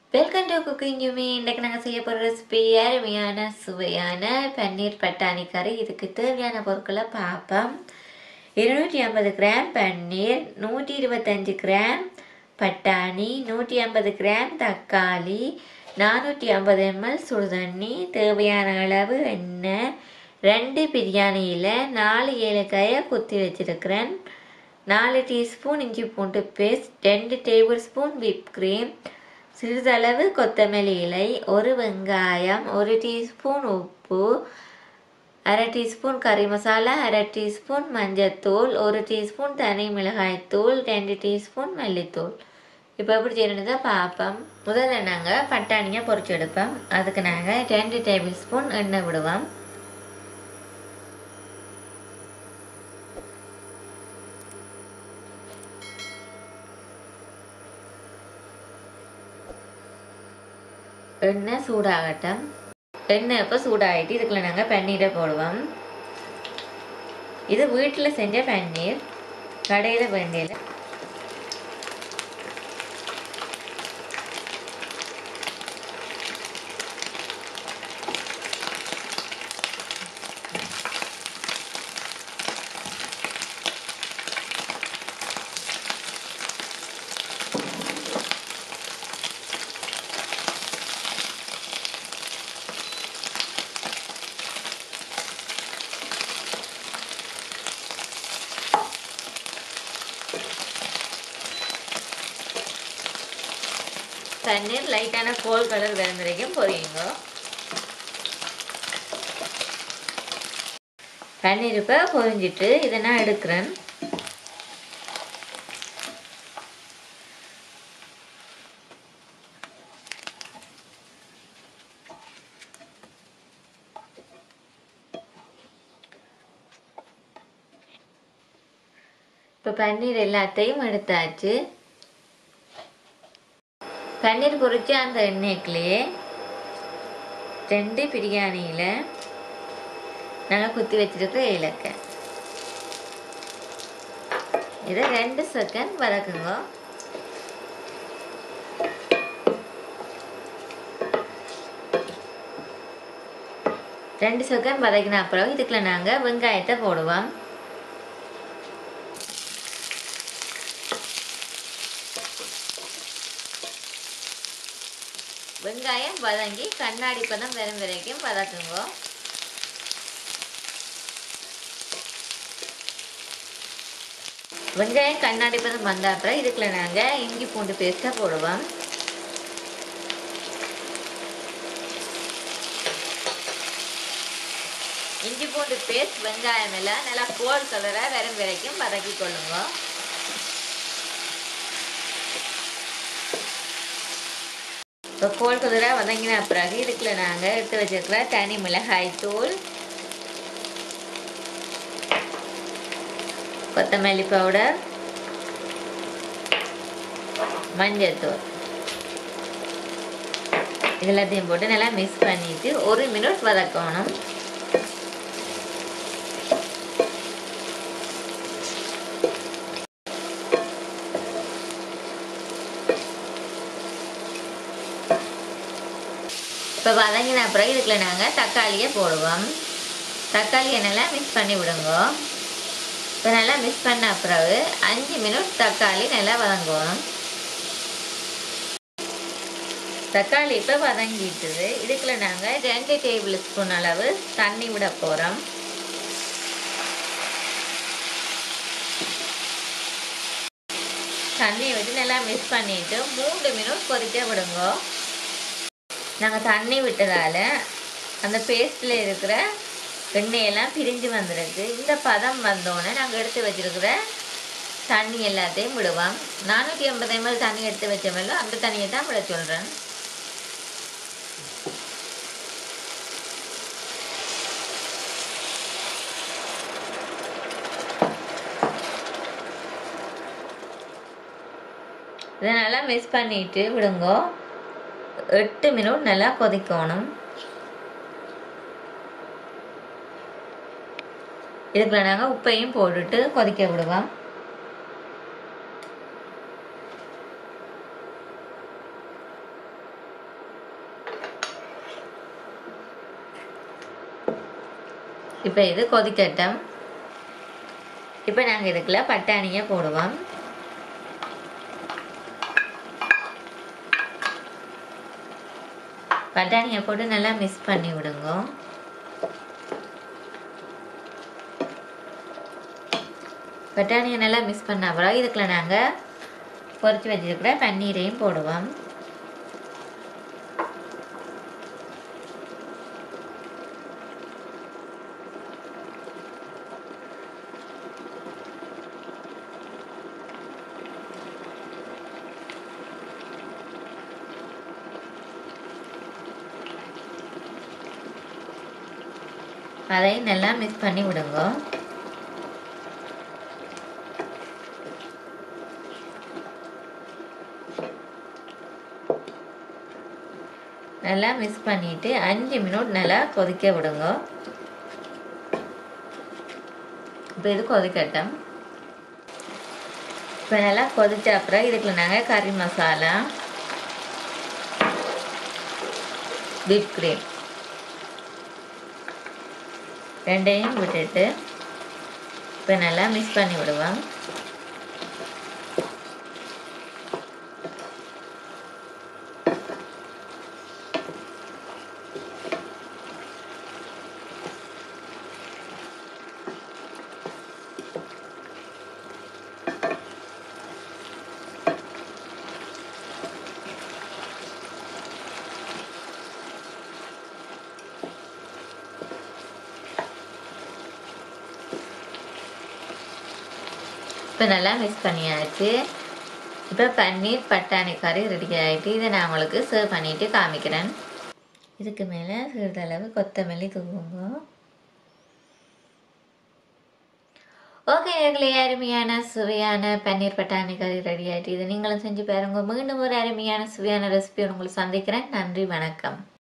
welcome to cooking யூமி இன்றைக்கு நாங்கள் செய்ய போகிற ரெசிபி அருமையான சுவையான பன்னீர் பட்டாணி கறி இதுக்கு தேவையான பொருட்களை பார்ப்போம் இருநூற்றி ஐம்பது கிராம் பன்னீர் நூற்றி இருபத்தஞ்சி கிராம் பட்டாணி நூற்றி ஐம்பது கிராம் தக்காளி நானூற்றி ஐம்பது எம்எல் சுடுதண்ணி தேவையான அளவு எண்ணெய் ரெண்டு பிரியாணியில் நாலு ஏலக்காயை குத்தி வச்சிருக்கிறேன் நாலு டீஸ்பூன் இஞ்சி பூண்டு பேஸ்ட் ரெண்டு டேபிள் ஸ்பூன் விப் கிரீம் சிறிதளவு கொத்தமல்லி இலை ஒரு வெங்காயம் ஒரு டீஸ்பூன் உப்பு அரை டீஸ்பூன் கறி மசாலா அரை டீஸ்பூன் மஞ்சத்தூள் ஒரு டீஸ்பூன் தனி மிளகாய்த்தூள் ரெண்டு டீஸ்பூன் மல்லித்தூள் இப்போ எப்படி செய்யணுன்றதை பார்ப்போம் முதல்ல நாங்கள் பட்டாணியை பொரிச்சு எடுப்போம் அதுக்கு நாங்கள் ரெண்டு டேபிள் ஸ்பூன் எண்ணெய் விடுவோம் எண்ணெய் சூடாகட்டும் எண்ணெய் இப்போ சூடாகிட்டு இதுக்குள்ள நாங்கள் பன்னீரை போடுவோம் இது வீட்டில் செஞ்ச பன்னீர் கடையில் பன்னீர் பன்னீர் லைட்டான கோல் கலர் வரும் வரைக்கும் பொரியுங்க பன்னீர் இப்போ பொரிஞ்சிட்டு இதை நான் எடுக்கிறேன் இப்போ பன்னீர் எல்லாத்தையும் எடுத்தாச்சு பன்னீர் பொரிச்சு அந்த எண்ணெய்க்குள்ளேயே ரெண்டு பிரியாணியில் நல்லா குத்தி வச்சிருக்க இலக்கை இதை ரெண்டு செகண்ட் வதக்குங்க ரெண்டு செகண்ட் வதக்கின அப்புறம் இதுக்குள்ள நாங்கள் வெங்காயத்தை போடுவோம் வெங்காயம் வதங்கி கண்ணாடி பதம் வரும் வரைக்கும் வதக்குங்க வெங்காயம் கண்ணாடி பதம் வந்த அப்புறம் இதுக்குள்ள நாங்கள் இஞ்சி பூண்டு பேஸ்ட்டாக போடுவோம் இஞ்சி பூண்டு பேஸ்ட் வெங்காயம் எல்லாம் நல்லா கோல் கலராக வரும் வரைக்கும் வதக்கி கொள்ளுங்க இப்போ கோல் கலராக வதங்கின பிறகு இதுக்குள்ள நாங்கள் எடுத்து வச்சிருக்கிற தனி மிளகாய் தூள் கொத்தமல்லி பவுடர் மஞ்சத்தூள் எல்லாத்தையும் போட்டு நல்லா மிக்ஸ் பண்ணிட்டு ஒரு மினிட் வதக்கணும் இப்போ வதங்கின பிறகு இதுக்குள்ள நாங்கள் தக்காளியை போடுவோம் தக்காளியை நல்லா மிக்ஸ் பண்ணி விடுங்க இப்போ நல்லா மிக்ஸ் பண்ண பிறகு அஞ்சு மினிட் தக்காளி நல்லா வதங்குவோம் தக்காளி இப்போ வதங்கிட்டுது இதுக்குள்ள நாங்கள் ரெண்டு டேபிள் ஸ்பூன் அளவு தண்ணி விட போகிறோம் தண்ணியை வச்சு நல்லா மிக்ஸ் பண்ணிவிட்டு மூன்று மினிட் கொதிக்க விடுங்க நாங்கள் தண்ணி விட்டதால் அந்த பேஸ்ட்டில் இருக்கிற எண்ணெயெல்லாம் பிரிஞ்சு வந்துருக்கு இந்த பதம் வந்தோடனே நாங்கள் எடுத்து வச்சுருக்கிற தண்ணி எல்லாத்தையும் விடுவோம் நானூற்றி ஐம்பது எம்எல் தண்ணி எடுத்து வச்சோமல்லோ அந்த தண்ணியை தான் விட சொல்கிறேன் இதை நல்லா மிக்ஸ் பண்ணிட்டு விடுங்க எட்டு மினிட் நல்லா கொதிக்கணும் இதுக்குள்ள நாங்கள் உப்பையும் போட்டுட்டு கொதிக்க விடுவோம் இப்போ இது கொதிக்கட்டும் இப்போ நாங்கள் இதுக்குள்ள பட்டாணியை போடுவோம் பட்டாணியை போட்டு நல்லா மிக்ஸ் பண்ணி விடுங்க பட்டாணியை நல்லா மிக்ஸ் பண்ண அப்புறம் இதுக்குள்ள நாங்கள் பொரிச்சு வச்சிருக்கிற பன்னீரையும் போடுவோம் அதையும் நல்லா மிக்ஸ் பண்ணி விடுங்க நல்லா மிக்ஸ் பண்ணிட்டு அஞ்சு மினிட் நல்லா கொதிக்க விடுங்க இப்போ இது கொதிக்கட்டும் இப்போ நல்லா கொதிச்ச அப்புறம் இதுக்குள்ள நாங்கள் கறி மசாலா விப் கிரீம் ரெண்டையும் விட்டுட்டு இப்போ நல்லா மிக்ஸ் பண்ணி விடுவோம் இப்போ நல்லா மிக்ஸ் பண்ணியாச்சு இப்போ பன்னீர் பட்டாணி கறி ரெடி ஆகிட்டு இதை நான் உங்களுக்கு சர்வ் பண்ணிட்டு காமிக்கிறேன் இதுக்கு மேலே சிறிதளவு கொத்தமல்லி தூவுங்க ஓகே எங்களே அருமையான சுவையான பன்னீர் பட்டாணி கறி ரெடி ஆகிட்டு இதை நீங்களும் செஞ்சு பாருங்க மீண்டும் ஒரு அருமையான சுவையான ரெசிபி உங்களுக்கு சந்திக்கிறேன் நன்றி வணக்கம்